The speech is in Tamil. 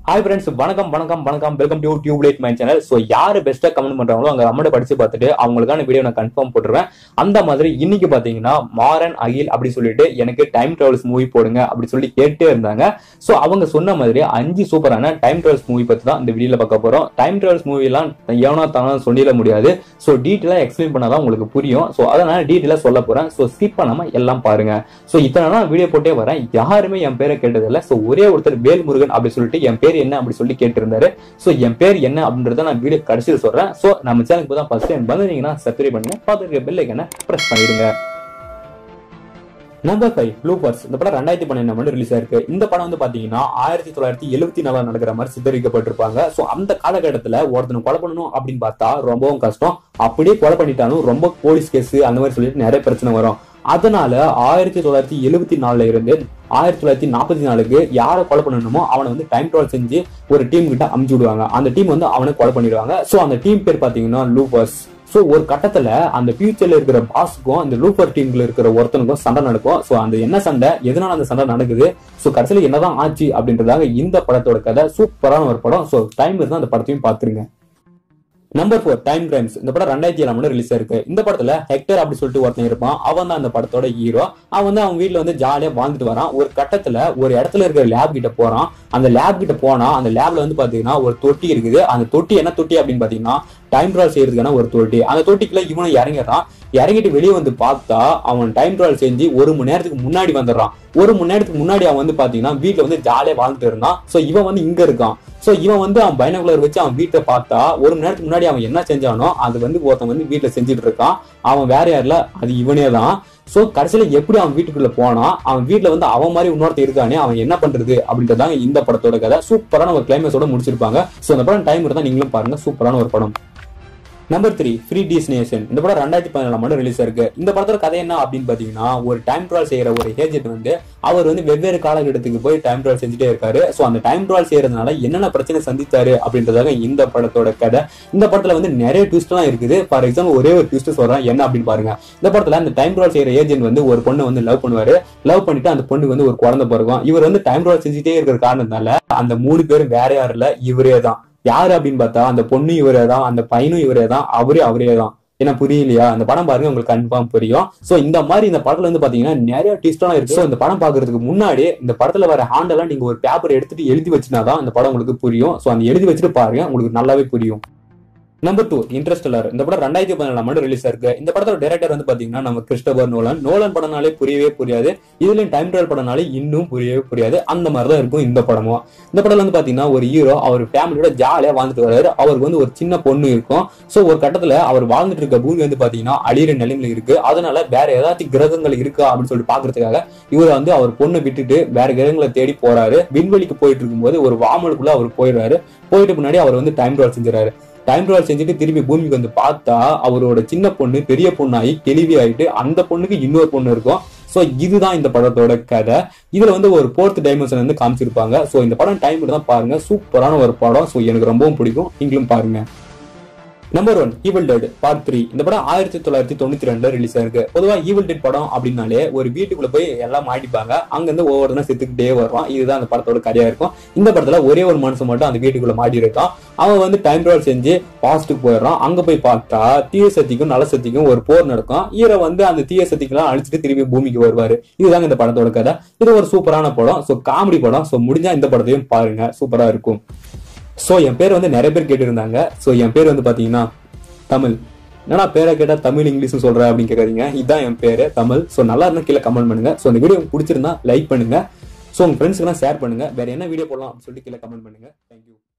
ஹாய் ஃப்ரெண்ட்ஸ் வணக்கம் வணக்கம் வணக்கம் welcome to Tubelight my channel so யார் பெஸ்ட்டாக கமெண்ட் பண்றாங்களோ அங்க கமெண்ட் படிச்சு பார்த்துட்டு அவங்களுக்கான வீடியோ நான் கன்ஃபார்ம் போட்டுருவேன் அந்த மாதிரி இன்னைக்கு பாத்தீங்கன்னா மாறன் அகில் அப்படி சொல்லிட்டு எனக்கு டைம் டிராவல்ஸ் மூவி போடுங்க அப்படி சொல்லி கேட்டே இருந்தாங்க ஸோ அவங்க சொன்ன மாதிரி அஞ்சு சூப்பரான டைம் டிராவல்ஸ் மூவி பத்தி தான் இந்த வீடியோல பார்க்க போறோம் டைம் டிராவல்ஸ் மூவிலாம் எவனா தானா சொல்லிட முடியாது ஸோ டீட்டெயிலாக எக்ஸ்பிளைன் பண்ணாதான் உங்களுக்கு புரியும் ஸோ அதனால டீட்டெயிலாக சொல்ல போறேன் ஸோ ஸ்கிப் பண்ணாம எல்லாம் பாருங்க ஸோ இத்தனை நாள் வீடியோ போட்டே வரேன் யாருமே என் பேரை கேட்டதில்ல ஸோ ஒரே ஒருத்தர் வேல்முருகன் அப்படி சொல்லிட்டு என் பேர் என்ன அப்படி சொல்லி கேட்டிருந்தாரு ஸோ என் பேர் என்ன அப்படின்றத நான் வீடியோ கடைசியில் சொல்றேன் ஸோ நம்ம சேனலுக்கு தான் ஃபர்ஸ்ட் டைம் வந்தீங்கன்னா சப்ஸ்கிரைப் பண்ணுங்க பார்த்துருக்க பெல் ஐக்கனை ப்ரெஸ் பண்ணிடுங்க நம்பர் ஃபைவ் ப்ளூபர்ஸ் இந்த படம் ரெண்டாயிரத்தி பன்னெண்டு வந்து ரிலீஸ் ஆயிருக்கு இந்த படம் வந்து பாத்தீங்கன்னா ஆயிரத்தி தொள்ளாயிரத்தி எழுபத்தி நாலாம் நடக்கிற மாதிரி சித்தரிக்கப்பட்டிருப்பாங்க ஸோ அந்த காலகட்டத்துல ஒருத்தனை கொலை பண்ணணும் அப்படின்னு பார்த்தா ரொம்பவும் கஷ்டம் அப்படியே கொலை பண்ணிட்டாலும் ரொம்ப போலீஸ் கேஸ் அந்த மாதிரி சொல்லிட்டு நிறைய பிரச்சனை வரும் அதனால ஆயிரத்தி தொள்ளாயிரத்தி எழுபத்தி நாலுல இருந்து ஆயிரத்தி தொள்ளாயிரத்தி நாற்பத்தி நாலுக்கு யாரை கொலை பண்ணணுமோ அவனை வந்து டைம் ட்ராவல் செஞ்சு ஒரு டீம் கிட்ட அமுச்சு விடுவாங்க அந்த டீம் வந்து அவனை கொலை பண்ணிடுவாங்க ஸோ அந்த டீம் பேர் பாத்தீங்கன்னா லூபர்ஸ் ஸோ ஒரு கட்டத்துல அந்த ஃபியூச்சர்ல இருக்கிற பாஸுக்கும் அந்த லூப்பர் டீம்ல இருக்கிற ஒருத்தனுக்கும் சண்டை நடக்கும் ஸோ அந்த என்ன சண்டை எதனால அந்த சண்டை நடக்குது ஸோ கடைசியில் என்னதான் ஆச்சு அப்படின்றதாக இந்த படத்தோட கதை சூப்பரான ஒரு படம் ஸோ டைம் இருந்தால் அந்த படத்தையும் பார்த்துருங்க நம்பர் ஃபோர் டைம் கிரைம்ஸ் இந்த படம் ரெண்டாயிரத்தி ஏழாம் ரிலீஸ் ஆயிருக்கு இந்த படத்துல ஹெக்டர் அப்படி சொல்லிட்டு ஒருத்தன் இருப்பான் அவன் தான் அந்த படத்தோட ஹீரோ அவன் வந்து அவன் வீட்டுல வந்து ஜாலியா வாழ்ந்துட்டு வரான் ஒரு கட்டத்துல ஒரு இடத்துல இருக்கிற லேப் கிட்ட போறான் அந்த லேப் கிட்ட போனா அந்த லேப்ல வந்து பாத்தீங்கன்னா ஒரு தொட்டி இருக்குது அந்த தொட்டி என்ன தொட்டி அப்படின்னு பாத்தீங்கன்னா டைம் ட்ராவல் செய்யறதுக்கான ஒரு தொட்டி அந்த தொட்டிக்குள்ள இவனும் இறங்கிடுறான் இறங்கிட்டு வெளியே வந்து பார்த்தா அவன் டைம் ட்ராவல் செஞ்சு ஒரு மணி நேரத்துக்கு முன்னாடி வந்துடுறான் ஒரு மணி நேரத்துக்கு முன்னாடி அவன் வந்து பாத்தீங்கன்னா வீட்டுல வந்து ஜாலியா வாழ்ந்துட்டு இருந்தான் சோ இவன் வந்து இங்க இருக்கான் சோ இவன் வந்து அவன் பைனகுலர் வச்சு அவன் வீட்டை பார்த்தா ஒரு மணி நேரத்துக்கு முன்னாடி அவன் என்ன செஞ்சானோ அது வந்து ஒருத்தன் வந்து வீட்டுல செஞ்சுட்டு இருக்கான் அவன் வேற யாருல அது இவனே தான் சோ கடைசியில எப்படி அவன் வீட்டுக்குள்ள போனான் அவன் வீட்டுல வந்து அவன் மாதிரி இன்னொருத்தர் இருக்கானே அவன் என்ன பண்றது அப்படின்றதாங்க இந்த படத்தோட கதை சூப்பரான ஒரு கிளைமேக்ஸோட முடிச்சிருப்பாங்க சோ அந்த படம் டைம் இருந்தா நீங்களும் பாருங்க சூப்பரான ஒரு படம் நம்பர் த்ரீ ஃப்ரீ டீஸ்னேஷன் இந்த படம் ரெண்டாயிரத்தி பதினேழாம் ஆண்டு ரிலீஸ் இருக்கு இந்த படத்தோட கதை என்ன அப்படின்னு பாத்தீங்கன்னா ஒரு டைம் ட்ராவல் செய்யற ஒரு ஏஜென்ட் வந்து அவர் வந்து வெவ்வேறு காலகட்டத்துக்கு போய் டைம் ட்ராவல் செஞ்சுட்டே இருக்காரு ஸோ அந்த டைம் ட்ராவல் செய்யறதுனால என்னென்ன பிரச்சனை சந்தித்தாரு அப்படின்றதாக இந்த படத்தோட கதை இந்த படத்துல வந்து நிறைய ட்விஸ்ட்லாம் இருக்குது ஃபார் எக்ஸாம்பிள் ஒரே ஒரு ட்விஸ்ட் சொல்றேன் என்ன அப்படின்னு பாருங்க இந்த படத்துல அந்த டைம் ட்ராவல் செய்யற ஏஜென்ட் வந்து ஒரு பொண்ணை வந்து லவ் பண்ணுவாரு லவ் பண்ணிட்டு அந்த பொண்ணுக்கு வந்து ஒரு குழந்தை பிறக்கும் இவர் வந்து டைம் ட்ராவல் செஞ்சுட்டே இருக்கிற காரணத்தினால அந்த மூணு பேரும் வேற யாரும் இல்ல இவரே தான் யாரு அப்படின்னு பார்த்தா அந்த பொண்ணு இவரே தான் அந்த பையனும் இவரே தான் அவரே அவரே தான் என்ன புரியலையா அந்த படம் பாருங்க உங்களுக்கு கன்ஃபார்ம் புரியும் சோ இந்த மாதிரி இந்த படத்துல வந்து பாத்தீங்கன்னா நிறைய ட்விஸ்ட்லாம் இருக்கு ஸோ இந்த படம் பாக்குறதுக்கு முன்னாடி இந்த படத்துல வர ஹேண்டெல்லாம் நீங்க ஒரு பேப்பர் எடுத்துட்டு எழுதி வச்சுனாதான் இந்த படம் உங்களுக்கு புரியும் சோ அந்த எழுதி வச்சுட்டு பாருங்க உங்களுக்கு நல்லாவே புரியும் நம்பர் டூ இன்ட்ரெஸ்டலர் இந்த படம் ரெண்டாயிரத்தி பதினேழாம் ஆண்டு ரிலீஸ் ஆயிருக்கு இந்த படத்தோட டேரக்டர் வந்து பாத்தீங்கன்னா நம்ம கிறிஸ்டபர் நோலன் நோலன் படம்னாலே புரியவே புரியாது இதுலயும் டைம் டிராவல் படம்னாலே இன்னும் புரியவே புரியாது அந்த மாதிரி தான் இருக்கும் இந்த படமும் இந்த படத்துல வந்து பாத்தீங்கன்னா ஒரு ஹீரோ அவர் ஃபேமிலியோட ஜாலியா வாழ்ந்துட்டு வர்றாரு அவருக்கு வந்து ஒரு சின்ன பொண்ணு இருக்கும் சோ ஒரு கட்டத்துல அவர் வாழ்ந்துட்டு இருக்க பூமி வந்து பாத்தீங்கன்னா அழியிற நிலைமையில இருக்கு அதனால வேற ஏதாச்சும் கிரகங்கள் இருக்கா அப்படின்னு சொல்லிட்டு பாக்குறதுக்காக இவர் வந்து அவர் பொண்ணை விட்டுட்டு வேற கிரகங்களை தேடி போறாரு விண்வெளிக்கு போயிட்டு இருக்கும்போது ஒரு வாமலுக்குள்ள அவர் போயிடுறாரு போயிட்டு முன்னாடி அவர் வந்து டைம் டிராவல் செஞ்சுறாரு டைம் டிராவல் செஞ்சுட்டு திரும்பி பூமிக்கு வந்து பார்த்தா அவரோட சின்ன பொண்ணு பெரிய பொண்ணாகி கேள்வி ஆயிட்டு அந்த பொண்ணுக்கு இன்னொரு பொண்ணு இருக்கும் சோ இதுதான் இந்த படத்தோட கதை இதுல வந்து ஒரு ஃபோர்த் டைமென்ஷன் வந்து காமிச்சிருப்பாங்க சோ இந்த படம் டைம் தான் பாருங்க சூப்பரான ஒரு படம் சோ எனக்கு ரொம்பவும் பிடிக்கும் நீங்களும் பாருங்க number one Evil Dead part three இந்த படம் ஆயிரத்தி தொள்ளாயிரத்தி தொண்ணூத்தி ரெண்டுல ரிலீஸ் ஆயிருக்கு பொதுவா ஈவில் டெட் படம் அப்படின்னாலே ஒரு வீட்டுக்குள்ள போய் எல்லாம் மாட்டிப்பாங்க அங்க இருந்து ஒவ்வொருத்தரும் செத்துக்கிட்டே வருவான் இதுதான் அந்த படத்தோட கதையா இருக்கும் இந்த படத்துல ஒரே ஒரு மனுஷன் மட்டும் அந்த வீட்டுக்குள்ள மாட்டி இருக்கான் அவன் வந்து டைம் டிராவல் செஞ்சு பாஸ்ட்டுக்கு போயிடுறான் அங்க போய் பார்த்தா தீய சக்திக்கும் நல சக்திக்கும் ஒரு போர் நடக்கும் ஈர வந்து அந்த தீய சக்திக்கெல்லாம் அழிச்சிட்டு திரும்பி பூமிக்கு வருவாரு இதுதாங்க இந்த படத்தோட கதை இது ஒரு சூப்பரான படம் சோ காமெடி படம் சோ முடிஞ்சா இந்த படத்தையும் பாருங்க சூப்பரா இருக்கும் ஸோ என் பேர் வந்து நிறைய பேர் கேட்டிருந்தாங்க ஸோ என் பேர் வந்து பார்த்தீங்கன்னா தமிழ் என்னடா பேரை கேட்டால் தமிழ் இங்கிலீஷ் சொல்கிறேன் அப்படின்னு கேட்காதீங்க இதுதான் என் பேர் தமிழ் ஸோ நல்லா இருந்தால் கீழே கமெண்ட் பண்ணுங்க ஸோ இந்த வீடியோ உங்களுக்கு பிடிச்சிருந்தா லைக் பண்ணுங்க ஸோ உங்கள் ஃப்ரெண்ட்ஸ்க்குலாம் ஷேர் பண்ணுங்க வேற என்ன வீடியோ போடலாம் அப்படின்னு சொல்லிட்டு கீழே கமெண்ட் பண்ணுங்க தேங்க்யூ